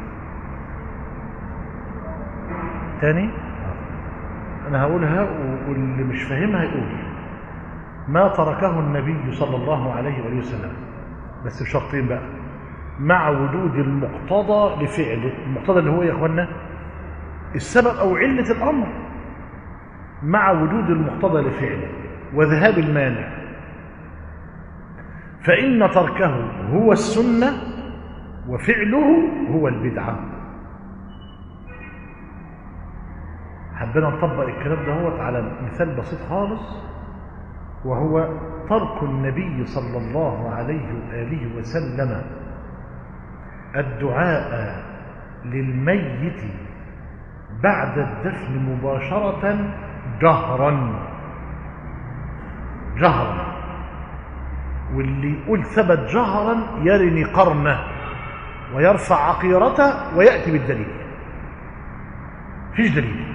تاني أنا هقولها واللي مش فاهمها يقول ما تركه النبي صلى الله عليه وآله وسلم بس بشرطين بقى مع وجود المقتضى لفعله المقتضى اللي هو يا اخوانا السبب او عله الامر مع وجود المقتضى لفعله وذهاب المانع فان تركه هو السنه وفعله هو البدعه حبينا نطبق الكلام دهوت على مثال بسيط خالص وهو ترك النبي صلى الله عليه واله وسلم الدعاء للميت بعد الدفن مباشرة جهرا جهرا واللي يقول ثبت جهرا يرني قرنه ويرفع عقيرته ويأتي بالدليل فيش دليل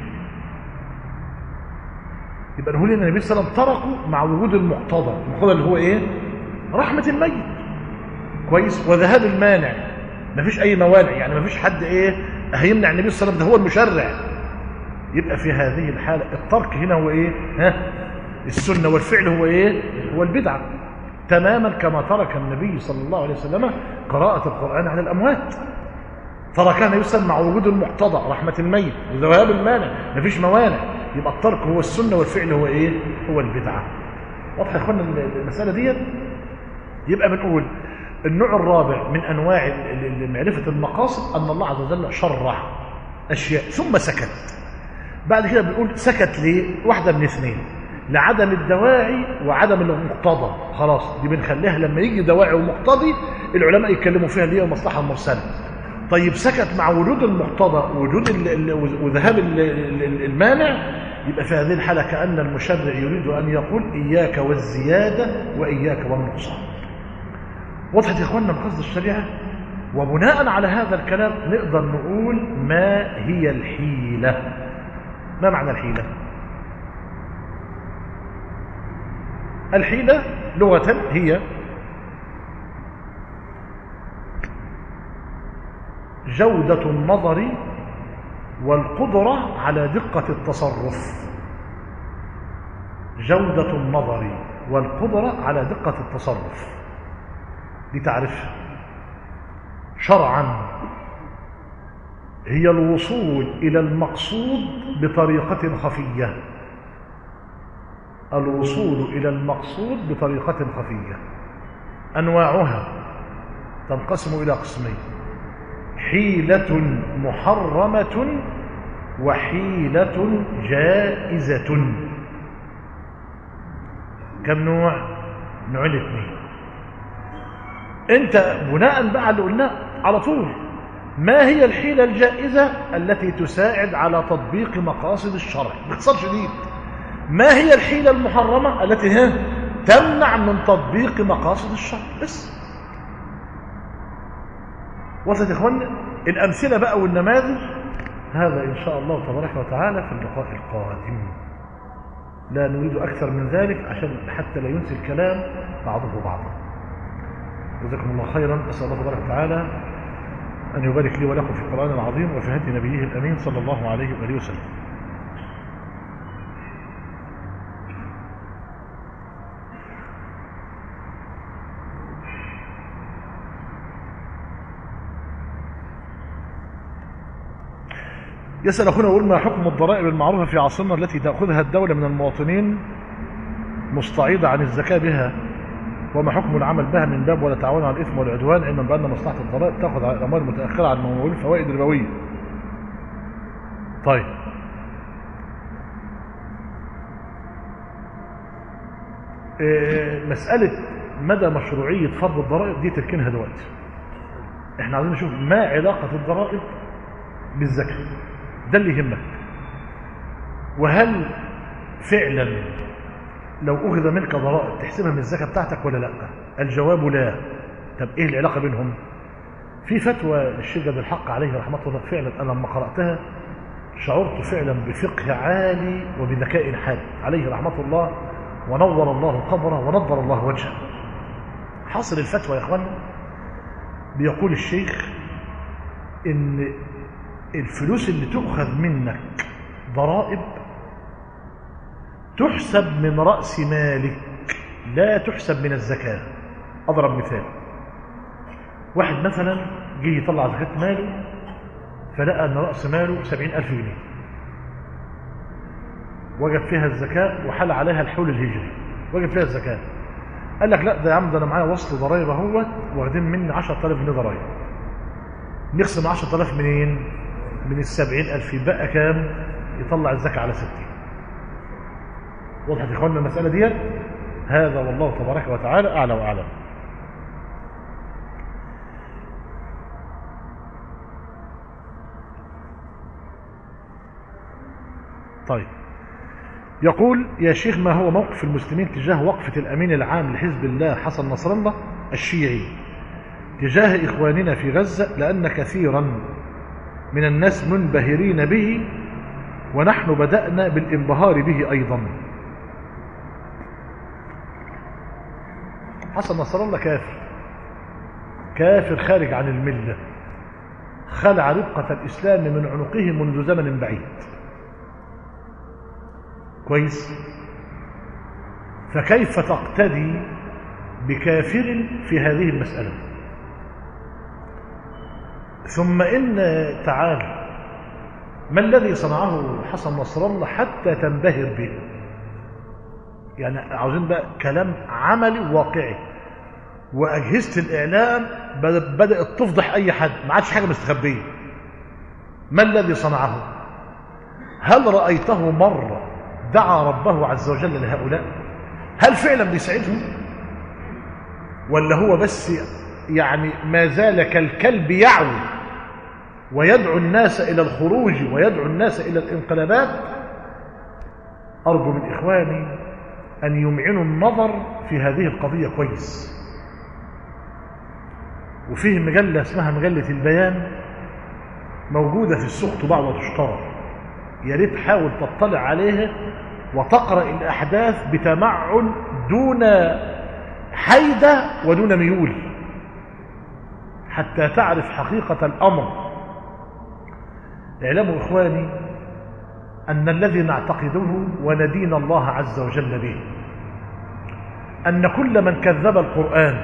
يبقى نقول ان النبي صلى الله عليه وسلم تركه مع وجود المقتضى المقتضى اللي هو ايه رحمة الميت كويس وذهاب المانع مفيش اي موانع يعني مفيش حد ايه هيمنع النبي صلى الله عليه وسلم ده هو المشرع يبقى في هذه الحاله الترك هنا هو ايه ها السنة والفعل هو إيه؟ هو البدعة تماما كما ترك النبي صلى الله عليه وسلم قراءة القرآن على الأموات تركها يسمى مع وجود المقتضى رحمة الميت وذهاب المانع مفيش موانع يبقى الترك هو السنة والفعل هو إيه؟ هو البدعة واضح يا اخوانا المسألة ديت يبقى بنقول النوع الرابع من أنواع ال- ال- معرفة المقاصد أن الله عز وجل شرع أشياء ثم سكت بعد كده بنقول سكت ليه واحدة من اثنين لعدم الدواعي وعدم المقتضى خلاص دي بنخليها لما يجي دواعي ومقتضي العلماء يتكلموا فيها ليه المصلحة المرسلة طيب سكت مع وجود المقتضى وجود ال- ال- وذهاب ال- ال- المانع يبقى في هذه الحالة كأن المشرع يريد أن يقول إياك والزيادة وإياك والنقصان وضحت يا إخواننا مقصد الشريعة وبناء على هذا الكلام نقدر نقول ما هي الحيلة ما معنى الحيلة الحيلة لغة هي جودة النظر والقدرة على دقة التصرف جودة النظر والقدرة على دقة التصرف دي تعرفها شرعا هي الوصول إلى المقصود بطريقة خفية الوصول إلى المقصود بطريقة خفية أنواعها تنقسم إلى قسمين حيلة محرمة وحيلة جائزة كم نوع؟ نوعين اثنين انت بناء بقى على اللي قلناه على طول ما هي الحيلة الجائزة التي تساعد على تطبيق مقاصد الشرع باختصار شديد ما هي الحيلة المحرمة التي ها تمنع من تطبيق مقاصد الشرع بس وصلت يا اخوانا الامثله بقى والنماذج هذا ان شاء الله تبارك وتعالى في اللقاء القادم لا نريد اكثر من ذلك عشان حتى لا ينسي الكلام بعضه بعضا جزاكم الله خيرا اسال الله تبارك وتعالى ان يبارك لي ولكم في القران العظيم وفي هدي نبيه الامين صلى الله عليه واله وسلم يسأل أخونا يقول ما حكم الضرائب المعروفة في عصرنا التي تأخذها الدولة من المواطنين مستعيضة عن الزكاة بها وما حكم العمل بها من باب ولا تعاون على الإثم والعدوان علما بأن مصلحة الضرائب تأخذ على الأموال المتأخرة عن ممول الفوائد الربوية طيب إيه، مسألة مدى مشروعية فرض الضرائب دي تركنها دلوقتي احنا عايزين نشوف ما علاقة الضرائب بالزكاة ده اللي يهمك وهل فعلا لو أخذ منك ضرائب تحسبها من الزكاة بتاعتك ولا لا الجواب لا طب ايه العلاقة بينهم في فتوى للشيخ جاد الحق عليه رحمة الله فعلا أنا لما قرأتها شعرت فعلا بفقه عالي وبذكاء حاد عليه رحمة الله ونور الله قبره ونضر الله وجهه حاصل الفتوى يا اخوانا بيقول الشيخ ان الفلوس اللي تؤخذ منك ضرائب تحسب من رأس مالك لا تحسب من الزكاة أضرب مثال واحد مثلا جه يطلع زكاة ماله فلقى أن رأس ماله سبعين ألف جنيه وجد فيها الزكاة وحل عليها الحول الهجري وجد فيها الزكاة قال لك لا ده يا عم ده أنا معايا وصل ضرايب اهوت واخدين مني 10000 جنيه ضرايب نقسم 10000 منين؟ من السبعين ألف يبقى كام يطلع الزكاة على ستين وضحت يا إخواننا المسألة ديت هذا والله تبارك وتعالى أعلى وأعلم طيب يقول يا شيخ ما هو موقف المسلمين تجاه وقفة الأمين العام لحزب الله حسن نصر الله الشيعي تجاه إخواننا في غزة لأن كثيرا من الناس منبهرين به ونحن بدأنا بالانبهار به أيضا حسن نصر الله كافر كافر خارج عن الملة خلع رقة الإسلام من عنقه منذ زمن بعيد كويس فكيف تقتدي بكافر في هذه المسألة ثم إن تعالى ما الذي صنعه حسن نصر الله حتى تنبهر به يعني عاوزين بقى كلام عملي واقعي وأجهزة الإعلام بدأت تفضح أي حد ما عادش حاجة مستخبية ما الذي صنعه هل رأيته مرة دعا ربه عز وجل لهؤلاء هل فعلا بيساعدهم ولا هو بس يعني ما زال كالكلب يعوي ويدعو الناس إلى الخروج ويدعو الناس إلى الانقلابات أرجو من إخواني أن يمعنوا النظر في هذه القضية كويس وفيه مجلة اسمها مجلة البيان موجودة في السوق طباع وتشترى يا ريت حاول تطلع عليها وتقرأ الأحداث بتمعن دون حيدة ودون ميول حتى تعرف حقيقة الأمر اعلموا إخواني أن الذي نعتقده وندين الله عز وجل به أن كل من كذب القرآن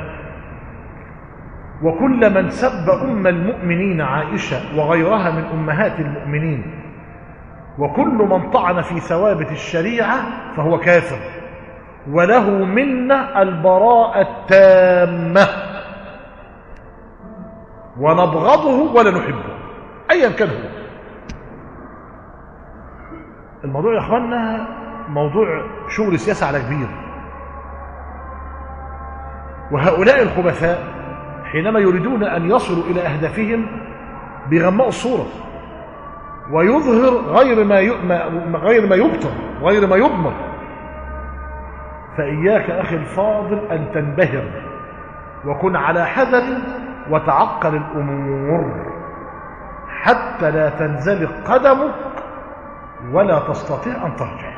وكل من سب أم المؤمنين عائشة وغيرها من أمهات المؤمنين وكل من طعن في ثوابت الشريعة فهو كافر وله منا البراءة التامة ونبغضه ولا نحبه أيا كان هو الموضوع يا اخوانا موضوع شغل سياسة على كبير وهؤلاء الخبثاء حينما يريدون أن يصلوا إلى أهدافهم بيغمقوا الصورة ويظهر غير ما غير ما يبطن غير ما يضمر فإياك أخي الفاضل أن تنبهر وكن على حذر وتعقل الأمور حتى لا تنزلق قدمك ولا تستطيع أن ترجع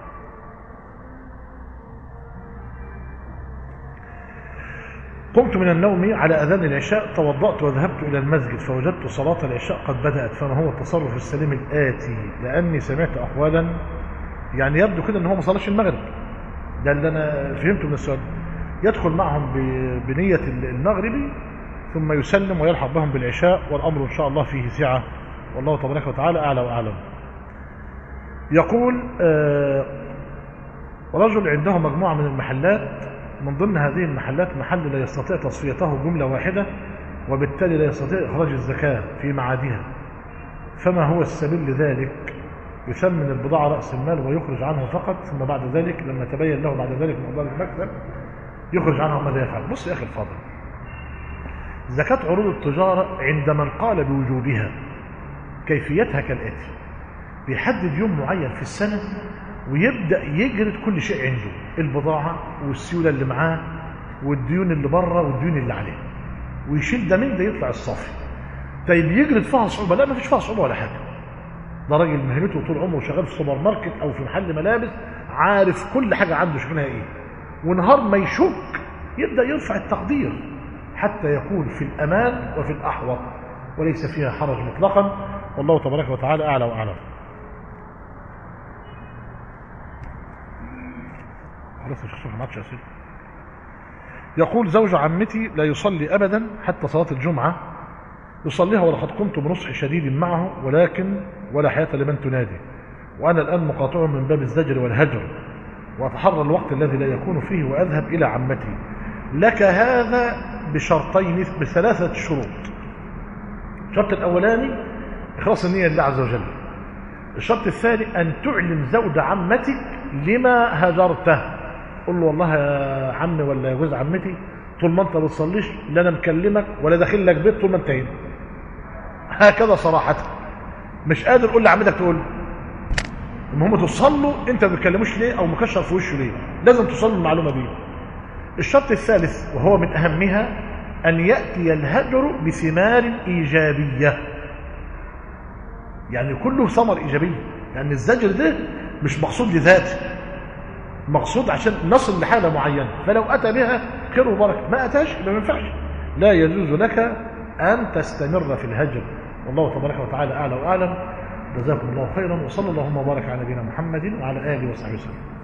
قمت من النوم على أذان العشاء توضأت وذهبت إلى المسجد فوجدت صلاة العشاء قد بدأت فما هو التصرف السليم الآتي لأني سمعت أقوالا يعني يبدو كده أن هو ما صلاش المغرب ده اللي أنا فهمته من السؤال يدخل معهم بنية المغرب ثم يسلم ويلحق بهم بالعشاء والأمر إن شاء الله فيه سعة والله تبارك وتعالى أعلى وأعلم يقول آه رجل عنده مجموعة من المحلات من ضمن هذه المحلات محل لا يستطيع تصفيته جملة واحدة وبالتالي لا يستطيع إخراج الزكاة في معادها فما هو السبيل لذلك يثمن البضاعة رأس المال ويخرج عنه فقط ثم بعد ذلك لما تبين له بعد ذلك مقدار المكسب يخرج عنه ماذا يفعل بص يا أخي الفاضل زكاة عروض التجارة عند من قال بوجوبها كيفيتها كالآتي بيحدد يوم معين في السنة ويبدأ يجرد كل شيء عنده البضاعة والسيولة اللي معاه والديون اللي بره والديون اللي عليه ويشيل ده من ده يطلع الصافي طيب يجرد فيها صعوبة لا ما فيش فيها صعوبة ولا حاجة ده راجل مهنته طول عمره شغال في سوبر ماركت أو في محل ملابس عارف كل حاجة عنده شكلها إيه ونهار ما يشك يبدأ يرفع التقدير حتى يكون في الأمان وفي الأحوط وليس فيها حرج مطلقا والله تبارك وتعالى أعلى وأعلم خلاص يا شيخ ما عادش اسئله يقول زوج عمتي لا يصلي ابدا حتى صلاه الجمعه يصليها ولقد قمت بنصح شديد معه ولكن ولا حياه لمن تنادي وانا الان مقاطعه من باب الزجر والهجر واتحرى الوقت الذي لا يكون فيه واذهب الى عمتي لك هذا بشرطين بثلاثه شروط الشرط الاولاني اخلاص النيه لله عز وجل الشرط الثاني ان تعلم زوج عمتك لما هجرته قل له والله يا عمي ولا يا جوز عمتي طول ما انت ما بتصليش لا انا مكلمك ولا داخل لك بيت طول ما انت هنا هكذا صراحه مش قادر قول لعمتك تقول المهم توصل له انت ما بتكلموش ليه او مكشر في وشه ليه لازم توصل له المعلومه دي الشرط الثالث وهو من اهمها ان ياتي الهجر بثمار ايجابيه يعني كله ثمر ايجابيه يعني الزجر ده مش مقصود لذاته مقصود عشان نصل لحاله معينه فلو اتى بها خير وبركه ما اتاش يبقى ما ينفعش لا يجوز لك ان تستمر في الهجر والله تبارك وتعالى اعلى واعلم جزاكم الله خيرا وصلى اللهم وبارك على نبينا محمد وعلى اله وصحبه وسلم